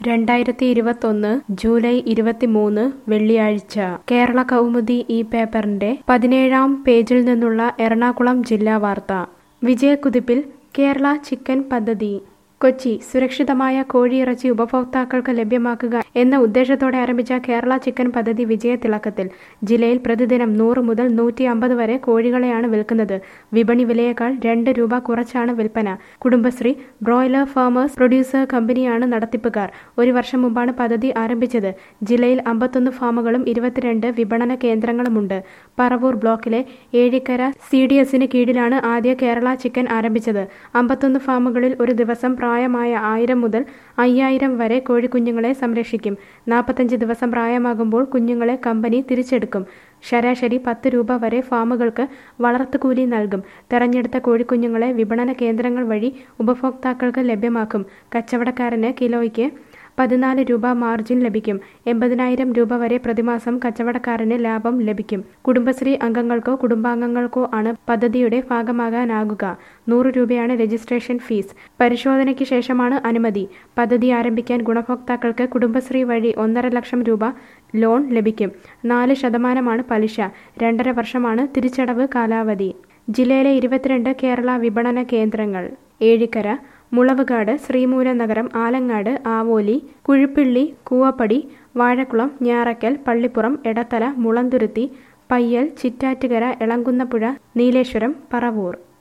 രണ്ടായിരത്തി ഇരുപത്തൊന്ന് ജൂലൈ ഇരുപത്തിമൂന്ന് വെള്ളിയാഴ്ച കേരള കൗമുദി ഈ പേപ്പറിന്റെ പതിനേഴാം പേജിൽ നിന്നുള്ള എറണാകുളം ജില്ലാ വാർത്ത വിജയക്കുതിപ്പിൽ കേരള ചിക്കൻ പദ്ധതി കൊച്ചി സുരക്ഷിതമായ കോഴിയിറച്ചി ഉപഭോക്താക്കൾക്ക് ലഭ്യമാക്കുക എന്ന ഉദ്ദേശത്തോടെ ആരംഭിച്ച കേരള ചിക്കൻ പദ്ധതി വിജയത്തിളക്കത്തിൽ ജില്ലയിൽ പ്രതിദിനം നൂറ് മുതൽ നൂറ്റി അമ്പത് വരെ കോഴികളെയാണ് വിൽക്കുന്നത് വിപണി വിലയേക്കാൾ രണ്ട് രൂപ കുറച്ചാണ് വിൽപ്പന കുടുംബശ്രീ ബ്രോയിലർ ഫാമേഴ്സ് പ്രൊഡ്യൂസർ കമ്പനിയാണ് നടത്തിപ്പുകാർ ഒരു വർഷം മുമ്പാണ് പദ്ധതി ആരംഭിച്ചത് ജില്ലയിൽ അമ്പത്തൊന്ന് ഫാമുകളും ഇരുപത്തിരണ്ട് വിപണന കേന്ദ്രങ്ങളുമുണ്ട് പറവൂർ ബ്ലോക്കിലെ ഏഴിക്കര സി ഡി എസിന് കീഴിലാണ് ആദ്യ കേരള ചിക്കൻ ആരംഭിച്ചത് അമ്പത്തൊന്ന് ഫാമുകളിൽ ഒരു ദിവസം പ്രായമായ ആയിരം മുതൽ അയ്യായിരം വരെ കോഴിക്കുഞ്ഞുങ്ങളെ സംരക്ഷിക്കും നാൽപ്പത്തഞ്ച് ദിവസം പ്രായമാകുമ്പോൾ കുഞ്ഞുങ്ങളെ കമ്പനി തിരിച്ചെടുക്കും ശരാശരി പത്ത് രൂപ വരെ ഫാമുകൾക്ക് വളർത്തുകൂലി നൽകും തെരഞ്ഞെടുത്ത കോഴിക്കുഞ്ഞുങ്ങളെ വിപണന കേന്ദ്രങ്ങൾ വഴി ഉപഭോക്താക്കൾക്ക് ലഭ്യമാക്കും കച്ചവടക്കാരന് കിലോയ്ക്ക് പതിനാല് രൂപ മാർജിൻ ലഭിക്കും എൺപതിനായിരം രൂപ വരെ പ്രതിമാസം കച്ചവടക്കാരന് ലാഭം ലഭിക്കും കുടുംബശ്രീ അംഗങ്ങൾക്കോ കുടുംബാംഗങ്ങൾക്കോ ആണ് പദ്ധതിയുടെ ഭാഗമാകാനാകുക നൂറ് രൂപയാണ് രജിസ്ട്രേഷൻ ഫീസ് പരിശോധനയ്ക്ക് ശേഷമാണ് അനുമതി പദ്ധതി ആരംഭിക്കാൻ ഗുണഭോക്താക്കൾക്ക് കുടുംബശ്രീ വഴി ഒന്നര ലക്ഷം രൂപ ലോൺ ലഭിക്കും നാല് ശതമാനമാണ് പലിശ രണ്ടര വർഷമാണ് തിരിച്ചടവ് കാലാവധി ജില്ലയിലെ ഇരുപത്തിരണ്ട് കേരള വിപണന കേന്ദ്രങ്ങൾ ഏഴിക്കര മുളവുകാട് ശ്രീമൂലനഗരം ആലങ്ങാട് ആവോലി കുഴിപ്പിള്ളി കൂവപ്പടി വാഴക്കുളം ഞാറക്കൽ പള്ളിപ്പുറം എടത്തല മുളന്തുരുത്തി പയ്യൽ ചിറ്റാറ്റുകര എളങ്കുന്നപ്പുഴ നീലേശ്വരം പറവൂർ